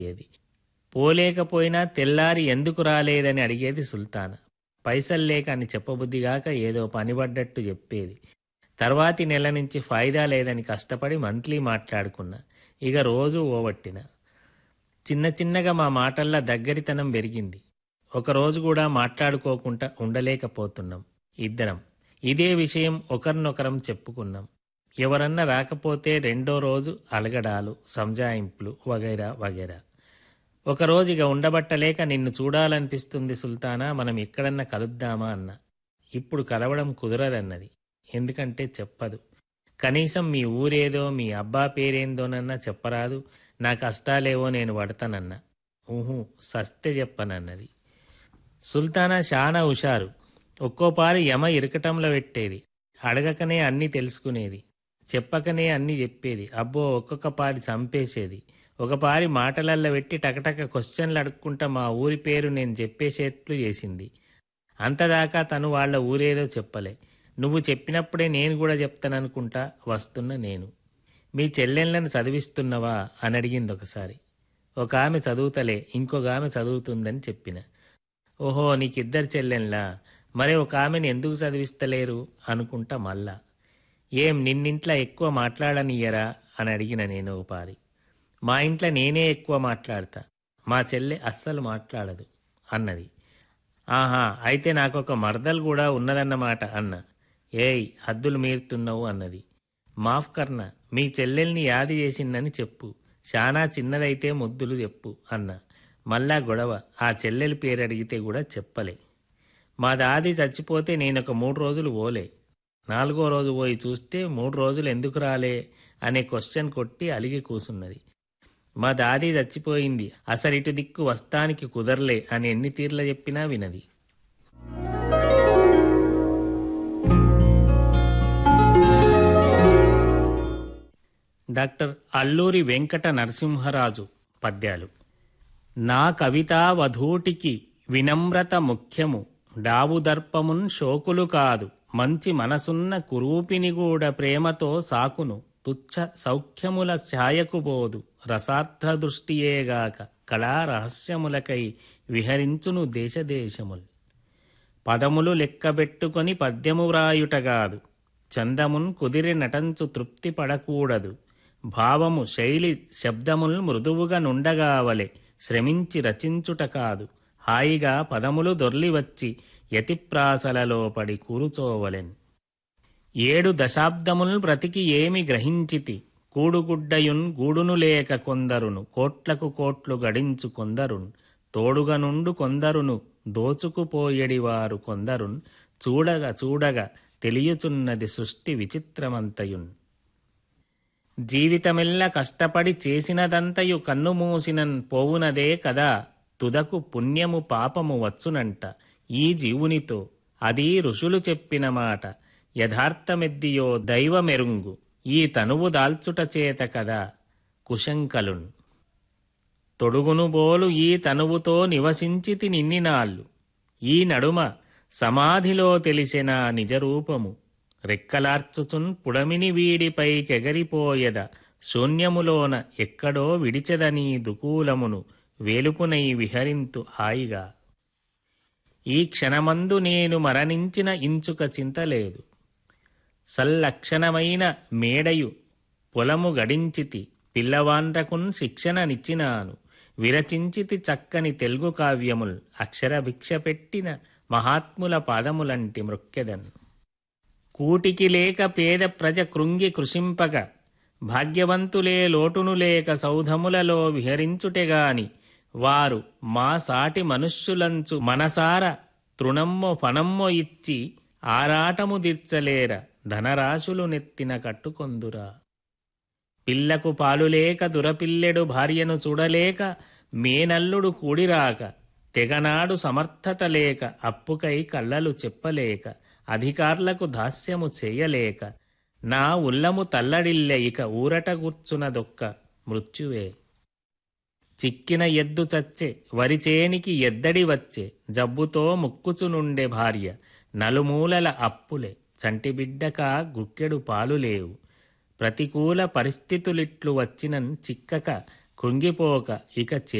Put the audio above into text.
అడిగేది పోలేకపోయినా తెల్లారి ఎందుకు రాలేదని అడిగేది సుల్తాన పైసలు లేక అని చెప్పబుద్దిగాక ఏదో పనిపడ్డట్టు చెప్పేది తర్వాతి నెల నుంచి ఫాయిదా లేదని కష్టపడి మంత్లీ మాట్లాడుకున్నా ఇక రోజు ఓవట్టిన చిన్న చిన్నగా మా మాటల్లా దగ్గరితనం పెరిగింది ఒకరోజు కూడా మాట్లాడుకోకుండా ఉండలేకపోతున్నాం ఇద్దరం ఇదే విషయం ఒకరినొకరం చెప్పుకున్నాం ఎవరన్నా రాకపోతే రెండో రోజు అలగడాలు సంజాయింపులు వగైరా వగైరా ఒకరోజు ఇక ఉండబట్టలేక నిన్ను చూడాలనిపిస్తుంది సుల్తానా మనం ఎక్కడన్నా కలుద్దామా అన్న ఇప్పుడు కలవడం కుదరదన్నది ఎందుకంటే చెప్పదు కనీసం మీ ఊరేదో మీ అబ్బా పేరేందోనన్నా చెప్పరాదు నా కష్టాలేవో నేను పడతానన్నా ఊహు సస్తే చెప్పనన్నది సుల్తానా చాలా హుషారు ఒక్కోపారి యమ ఇరకటంలో పెట్టేది అడగకనే అన్నీ తెలుసుకునేది చెప్పకనే అన్నీ చెప్పేది అబ్బో ఒక్కొక్క పారి చంపేసేది ఒక పారి మాటలల్లో పెట్టి టకటక క్వశ్చన్లు అడుక్కుంటా మా ఊరి పేరు నేను చెప్పేసేట్లు చేసింది అంతదాకా తను వాళ్ళ ఊరేదో చెప్పలే నువ్వు చెప్పినప్పుడే నేను కూడా చెప్తాననుకుంటా వస్తున్న నేను మీ చెల్లెళ్ళను చదివిస్తున్నవా అని అడిగింది ఒకసారి ఒక ఆమె చదువుతలే ఇంకొక ఆమె చదువుతుందని చెప్పిన ఓహో నీకిద్దరు చెల్లెన్లా మరి ఒక ఆమెను ఎందుకు చదివిస్తలేరు అనుకుంటా మళ్ళా ఏం నిన్నింట్లో ఎక్కువ మాట్లాడనియ్యరా అని అడిగిన నేను ఒక పారి మా ఇంట్లో నేనే ఎక్కువ మాట్లాడతా మా చెల్లె అస్సలు మాట్లాడదు అన్నది ఆహా అయితే నాకొక మర్దలు కూడా ఉన్నదన్నమాట అన్న ఏయ్ హద్దులు మీరుతున్నావు అన్నది మాఫ్ కర్ణ మీ చెల్లెల్ని యాది చేసిందని చెప్పు శానా చిన్నదైతే ముద్దులు చెప్పు అన్న మళ్ళా గొడవ ఆ చెల్లెలి పేరు అడిగితే కూడా చెప్పలే మా దాది చచ్చిపోతే నేనొక మూడు రోజులు పోలే నాలుగో రోజు పోయి చూస్తే మూడు రోజులు ఎందుకు రాలే అనే క్వశ్చన్ కొట్టి అలిగి కూసున్నది మా దాది చచ్చిపోయింది అసలు ఇటు దిక్కు వస్తానికి కుదరలే అని ఎన్ని తీర్ల చెప్పినా వినది డాక్టర్ అల్లూరి వెంకట నరసింహరాజు పద్యాలు నా కవితా వధూటికి వినమ్రత ముఖ్యము డావుదర్పమున్ శోకులు కాదు మంచి మనసున్న కురూపిని కూడా ప్రేమతో సాకును తుచ్చ సౌఖ్యముల ఛాయకు బోదు రసార్థ దృష్టియేగాక కళా రహస్యములకై విహరించును దేశదేశముల్ పదములు లెక్కబెట్టుకొని పద్యము వ్రాయుటగాదు చందమున్ కుదిరి నటంచు తృప్తి పడకూడదు భావము శైలి శబ్దముల్ మృదువుగా నుండగావలె శ్రమించి రచించుట కాదు హాయిగా పదములు దొర్లివచ్చి యతిప్రాసలలో పడి కూరుచోవలెన్ ఏడు దశాబ్దముల్ బ్రతికి ఏమి గ్రహించితి కూడుగుడ్డయున్ గూడును లేక కొందరును కోట్లకు కోట్లు గడించు కొందరున్ తోడుగా నుండు కొందరును దోచుకుపోయెడివారు కొందరున్ చూడగా చూడగా తెలియచున్నది సృష్టి విచిత్రమంతయున్ జీవితమెల్ల కష్టపడి చేసినదంతయు కన్నుమూసినన్ పోవునదే కదా తుదకు పుణ్యము పాపము వచ్చునంట ఈ జీవునితో అది ఋషులు చెప్పిన మాట యథార్థమెద్దియో దైవమెరుంగు ఈ తనువు దాల్చుట చేత కదా కుశంకలున్ తొడుగును బోలు ఈ తనువుతో నివసించితి నిన్నినాళ్ళు ఈ నడుమ సమాధిలో తెలిసిన నిజరూపము రెక్కలార్చుచున్ పుడమిని వీడిపై కెగరిపోయెద శూన్యములోన ఎక్కడో విడిచెదని దుకూలమును వేలుపునై విహరింతు హాయిగా ఈ క్షణమందు నేను మరణించిన ఇంచుక చింతలేదు సల్లక్షణమైన మేడయు పొలము గడించితి పిల్లవాండ్రకున్ శిక్షణనిచ్చినాను విరచించితి చక్కని తెలుగు కావ్యముల్ అక్షర భిక్ష పెట్టిన మహాత్ముల పాదములంటి మృక్కెదన్ కూటికి లేక పేద ప్రజ కృంగి కృషింపగ భాగ్యవంతులే లోటును లేక సౌధములలో విహరించుటెగాని వారు మా సాటి మనుష్యులంచు మనసార తృణమ్మో ఫనమ్మో ఇచ్చి ఆరాటము దిర్చలేర ధనరాశులు నెత్తిన కట్టుకొందురా పిల్లకు పాలులేక దురపిల్లెడు భార్యను చూడలేక మేనల్లుడు కూడిరాక తెగనాడు సమర్థత లేక అప్పుకై కళ్ళలు చెప్పలేక అధికారులకు దాస్యము చేయలేక నా ఉల్లము తల్లడిల్లె ఇక ఊరట గుర్చునదొక్క మృత్యువే చిక్కిన ఎద్దు చచ్చే వరిచేనికి ఎద్దడి వచ్చే జబ్బుతో ముక్కుచునుండే భార్య నలుమూలల అప్పులే చంటిబిడ్డక గుక్కెడు పాలు లేవు ప్రతికూల పరిస్థితులిట్లు వచ్చినన్ చిక్కక కృంగిపోక ఇక